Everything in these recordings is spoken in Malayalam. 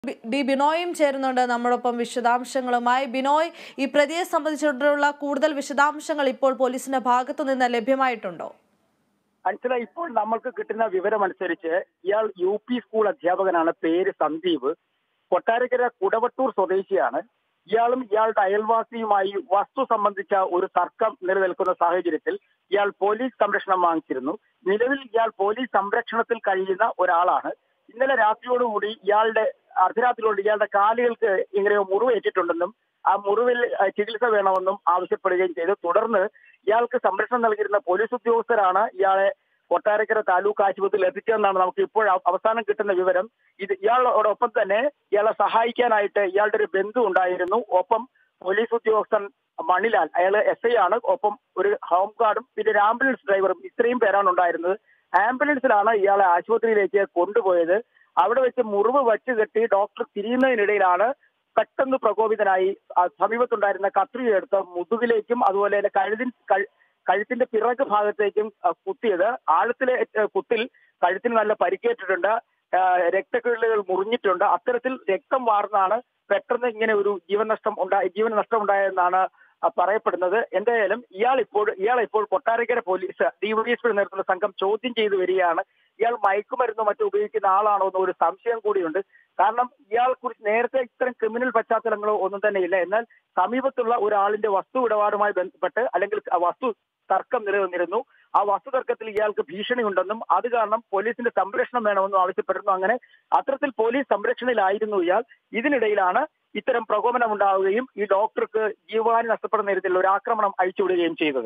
ബി- ഡി ബിനോയും ചേരുന്നുണ്ട് നമ്മോടൊപ്പം വിശദാംശങ്ങളുമായി ബിനോയ് ഈ പ്രതിയെ സംബന്ധിച്ചിട്ടുള്ള കൂടുതൽ വിശദാംശങ്ങൾ ഇപ്പോൾ പോലീസിന്റെ ഭാഗത്തു നിന്ന് ലഭ്യമായിട്ടുണ്ടോ അഞ്ചല ഇപ്പോൾ നമ്മൾക്ക് കിട്ടുന്ന വിവരമനുസരിച്ച് ഇയാൾ യു പി സ്കൂൾ അധ്യാപകനാണ് പേര് സന്ദീപ് കൊട്ടാരക്കര കുടവട്ടൂർ സ്വദേശിയാണ് ഇയാളും ഇയാളുടെ അയൽവാസിയുമായി വസ്തു സംബന്ധിച്ച ഒരു തർക്കം നിലനിൽക്കുന്ന സാഹചര്യത്തിൽ ഇയാൾ പോലീസ് സംരക്ഷണം വാങ്ങിച്ചിരുന്നു നിലവിൽ ഇയാൾ പോലീസ് സംരക്ഷണത്തിൽ കഴിയുന്ന ഒരാളാണ് ഇന്നലെ രാത്രിയോടുകൂടി ഇയാളുടെ അർദ്ധരാത്രിയോട് ഇയാളുടെ കാലുകൾക്ക് ഇങ്ങനെയോ മുറിവേറ്റിട്ടുണ്ടെന്നും ആ മുറിവിൽ ആ, ചികിത്സ വേണമെന്നും ആവശ്യപ്പെടുകയും ചെയ്തു തുടർന്ന് ഇയാൾക്ക് സംരക്ഷണം നൽകിയിരുന്ന പോലീസ് ഉദ്യോഗസ്ഥരാണ് ഇയാളെ കൊട്ടാരക്കര താലൂക്ക് ആശുപത്രിയിൽ എത്തിച്ചതെന്നാണ് നമുക്ക് ഇപ്പോൾ അവ- അവസാനം കിട്ടുന്ന വിവരം ഇത് ഇയാളോടൊപ്പം തന്നെ ഇയാളെ സഹായിക്കാനായിട്ട് ഇയാളുടെ ഒരു ബന്ധു ഉണ്ടായിരുന്നു ഒപ്പം പോലീസ് ഉദ്യോഗസ്ഥൻ മണിലാൽ അയാൾ എസ് ഐ ആണ് ഒപ്പം ഒരു ഹോം ഗാർഡും പിന്നെ ഒരു ആംബുലൻസ് ഡ്രൈവറും ഇത്രയും പേരാണ് ഉണ്ടായിരുന്നത് ആംബുലൻസിലാണ് ഇയാളെ ആശുപത്രിയിലേക്ക് കൊണ്ടുപോയത് അവിടെ വെച്ച് മുറിവ് വച്ച് കെട്ടി ഡോക്ടർ തിരിയുന്നതിനിടയിലാണ് പെട്ടെന്ന് പ്രകോപിതനായി ആ സമീപത്തുണ്ടായിരുന്ന കത്രിക എടുത്ത് മുതുകിലേക്കും അതുപോലെ തന്നെ കഴുതിൻ കഴു- കഴുത്തിന്റെ പിറക് ഭാഗത്തേക്കും ആ, കുത്തിയത് ആഴത്തിലെ ഏ, കുത്തിൽ കഴുത്തിന് നല്ല പരിക്കേറ്റിട്ടുണ്ട് ആ, രക്തക്കുഴലുകൾ മുറിഞ്ഞിട്ടുണ്ട് അത്തരത്തിൽ രക്തം വാർന്നാണ് പെട്ടെന്ന് ഇങ്ങനെ ഒരു ജീവൻ നഷ്ടം ഉണ്ടായി ജീവൻ നഷ്ടം ഉണ്ടായെന്നാണ് ആ, പറയപ്പെടുന്നത് എന്തായാലും ഇയാൾ ഇപ്പോൾ ഇയാൾ ഇപ്പോൾ കൊട്ടാരക്കര പോലീസ് ഡിവൈഎസ്പി നേതൃത്വത്തിലുള്ള സംഘം ചോദ്യം ചെയ്തു വരികയാണ് ഇയാൾ മയക്കുമരുന്നോ മറ്റോ ഉപയോഗിക്കുന്ന ആളാണോ എന്ന ഒരു സംശയം കൂടിയുണ്ട് കാരണം ഇയാൾ കുറിച്ച് നേരത്തെ ഇത്തരം ക്രിമിനൽ പശ്ചാത്തലങ്ങളോ ഒന്നും തന്നെ ഇല്ല എന്നാൽ സമീപത്തുള്ള ഒരാളിന്റെ വസ്തു ഇടപാടുമായി ബന്ധപ്പെട്ട് അല്ലെങ്കിൽ ആ വസ്തു തർക്കം നിലനിന്നിരുന്നു ആ വസ്തു തർക്കത്തിൽ ഇയാൾക്ക് ഭീഷണിയുണ്ടെന്നും അത് കാരണം പോലീസിന്റെ സംരക്ഷണം വേണമെന്നും ആവശ്യപ്പെട്ടിരുന്നു അങ്ങനെ അത്തരത്തിൽ പോലീസ് സംരക്ഷണയിലായിരുന്നു ഇയാൾ ഇതിനിടയിലാണ് ഇത്തരം പ്രകോപനം ഉണ്ടാവുകയും ഈ ഡോക്ടർക്ക് ജീവഹാനി നഷ്ടപ്പെടുന്ന രീതിയിലുള്ള ഒരു ആക്രമണം അഴിച്ചുവിടുകയും ചെയ്തത്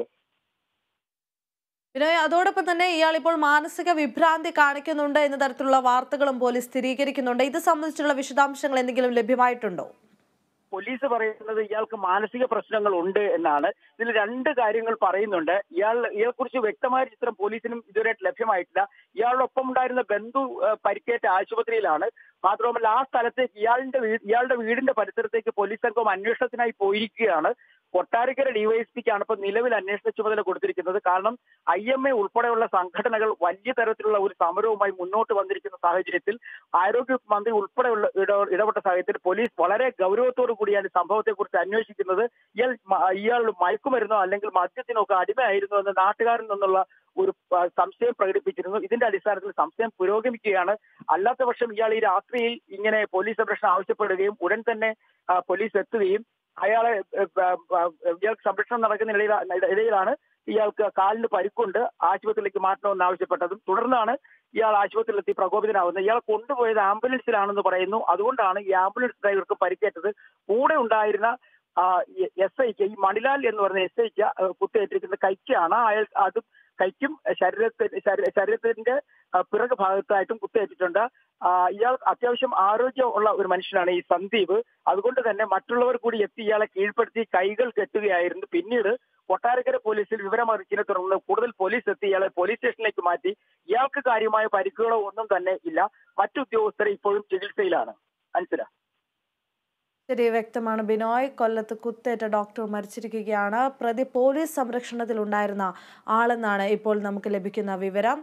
ബിനോയ് അതോടൊപ്പം തന്നെ ഇയാൾ ഇപ്പോൾ മാനസിക വിഭ്രാന്തി കാണിക്കുന്നുണ്ട് എന്ന തരത്തിലുള്ള വാർത്തകളും പോലീസ് സ്ഥിരീകരിക്കുന്നുണ്ട് ഇത് സംബന്ധിച്ചുള്ള വിശദാംശങ്ങൾ എന്തെങ്കിലും ലഭ്യമായിട്ടുണ്ടോ പോലീസ് പറയുന്നത് ഇയാൾക്ക് മാനസിക പ്രശ്നങ്ങൾ ഉണ്ട് എന്നാണ് ഇതിൽ രണ്ട് കാര്യങ്ങൾ പറയുന്നുണ്ട് ഇയാൾ ഇയാളെക്കുറിച്ച് വ്യക്തമായ ചിത്രം പോലീസിനും ഇതുവരെ ലഭ്യമായിട്ടില്ല ഇയാളോടൊപ്പം ഉണ്ടായിരുന്ന ബന്ധു ആ, പരിക്കേറ്റ ആശുപത്രിയിലാണ് മാത്രമല്ല ആ സ്ഥലത്തേക്ക് ഇയാളുടെ വീട് ഇയാളുടെ വീടിന്റെ പരിസരത്തേക്ക് പോലീസ് സംഘം അന്വേഷണത്തിനായി പോയിരിക്കുകയാണ് കൊട്ടാരക്കര ഡിവൈഎസ്പിക്കാണ് ഇപ്പൊ നിലവിൽ അന്വേഷണ ചുമതല കൊടുത്തിരിക്കുന്നത് കാരണം ഐ എം എ ഉൾപ്പെടെയുള്ള സംഘടനകൾ വലിയ തരത്തിലുള്ള ഒരു സമരവുമായി മുന്നോട്ട് വന്നിരിക്കുന്ന സാഹചര്യത്തിൽ ആരോഗ്യ മന്ത്രി ഉൾപ്പെടെയുള്ള ഇട- ഇടപെട്ട സാഹചര്യത്തിൽ പോലീസ് വളരെ ഗൗരവത്തോടു കൂടിയാണ് ഈ സംഭവത്തെക്കുറിച്ച് അന്വേഷിക്കുന്നത് ഇയാൾ മ- ഇയാൾ മയക്കുമരുന്നോ അല്ലെങ്കിൽ മദ്യത്തിനോ ഒക്കെ അടിമയായിരുന്നു എന്ന് നാട്ടുകാരിൽ നിന്നുള്ള ഒരു ആ, സംശയം പ്രകടിപ്പിച്ചിരുന്നു ഇതിന്റെ അടിസ്ഥാനത്തിൽ സംശയം പുരോഗമിക്കുകയാണ് അല്ലാത്ത പക്ഷം ഇയാൾ ഈ രാത്രിയിൽ ഇങ്ങനെ പോലീസ് സംരക്ഷണം ആവശ്യപ്പെടുകയും ഉടൻ തന്നെ ആ, പോലീസ് എത്തുകയും അയാളെ ഏ, ആ, ആ, ഇയാൾക്ക് സംരക്ഷണം നടക്കുന്ന ഇടയില- ഇടയിലാണ് ഇയാൾക്ക് കാലിന് പരിക്കുണ്ട് ആശുപത്രിയിലേക്ക് മാറ്റണമെന്ന് ആവശ്യപ്പെട്ടതും തുടർന്നാണ് ഇയാൾ ആശുപത്രിയിലെത്തി പ്രകോപിതനാവുന്നത് ഇയാൾ കൊണ്ടുപോയത് ആംബുലൻസിലാണെന്ന് പറയുന്നു അതുകൊണ്ടാണ് ഈ ആംബുലൻസ് ഡ്രൈവർക്ക് പരിക്കേറ്റത് കൂടെ ഉണ്ടായിരുന്ന എസ് ഐക്ക് ഈ മണിലാൽ എന്ന് പറയുന്ന എസ് ഐക്ക് കുത്തേറ്റിരിക്കുന്ന കൈക്കാണ് അയാൾ അത് കൈക്കും ശരീരത്തിന് ശരീ- ശരീരത്തിന്റെ ആ, പിറക് ഭാഗത്തായിട്ടും കുത്തേറ്റിട്ടുണ്ട് ആ, ഇയാൾ അത്യാവശ്യം ആരോഗ്യമുള്ള ഒരു മനുഷ്യനാണ് ഈ സന്ദീപ് അതുകൊണ്ട് തന്നെ മറ്റുള്ളവർ കൂടി എത്തി ഇയാളെ കീഴ്പ്പെടുത്തി കൈകൾ കെട്ടുകയായിരുന്നു പിന്നീട് കൊട്ടാരക്കര പോലീസിൽ വിവരമറിച്ചതിനെ തുടർന്ന് കൂടുതൽ പോലീസ് എത്തി ഇയാളെ പോലീസ് സ്റ്റേഷനിലേക്ക് മാറ്റി ഇയാൾക്ക് കാര്യമായ പരിക്കുകളോ ഒന്നും തന്നെ ഇല്ല മറ്റു ഉദ്യോഗസ്ഥരെ ഇപ്പോഴും ചികിത്സയിലാണ് മനസ്സിലാ ശരി വ്യക്തമാണ് ബിനോയ് കൊല്ലത്ത് കുത്തേറ്റ ഡോക്ടർ മരിച്ചിരിക്കുകയാണ് പ്രതി പോലീസ് സംരക്ഷണത്തിലുണ്ടായിരുന്ന ആളെന്നാണ് ഇപ്പോൾ നമുക്ക് ലഭിക്കുന്ന വിവരം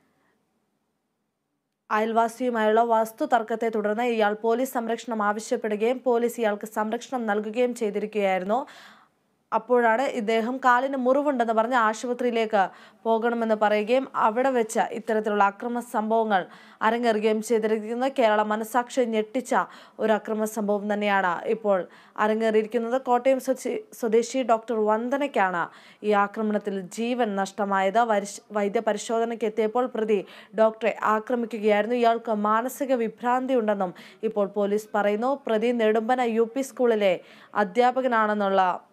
അയൽവാസിയുമായുള്ള വസ്തു തർക്കത്തെ തുടർന്ന് ഇയാൾ പോലീസ് സംരക്ഷണം ആവശ്യപ്പെടുകയും പോലീസ് ഇയാൾക്ക് സംരക്ഷണം നൽകുകയും ചെയ്തിരിക്കുകയായിരുന്നു അപ്പോഴാണ് ഇദ്ദേഹം കാലിന് മുറിവുണ്ടെന്ന് പറഞ്ഞ് ആശുപത്രിയിലേക്ക് പോകണമെന്ന് പറയുകയും അവിടെ വെച്ച് ഇത്തരത്തിലുള്ള അക്രമ സംഭവങ്ങൾ അരങ്ങേറുകയും ചെയ്തിരിക്കുന്നത് കേരള മനസാക്ഷി ഞെട്ടിച്ച ഒരു അക്രമ സംഭവം തന്നെയാണ് ഇപ്പോൾ അരങ്ങേറിയിരിക്കുന്നത് കോട്ടയം സ്വദേശി സ്വദേശി ഡോക്ടർ വന്ദനയ്ക്കാണ് ഈ ആക്രമണത്തിൽ ജീവൻ നഷ്ടമായത് വരിശ് വൈദ്യ പരിശോധനയ്ക്ക് എത്തിയപ്പോൾ പ്രതി ഡോക്ടറെ ആക്രമിക്കുകയായിരുന്നു ഇയാൾക്ക് മാനസിക വിഭ്രാന്തി ഉണ്ടെന്നും ഇപ്പോൾ പോലീസ് പറയുന്നു പ്രതി നെടുമ്പന യു പി സ്കൂളിലെ അധ്യാപകനാണെന്നുള്ള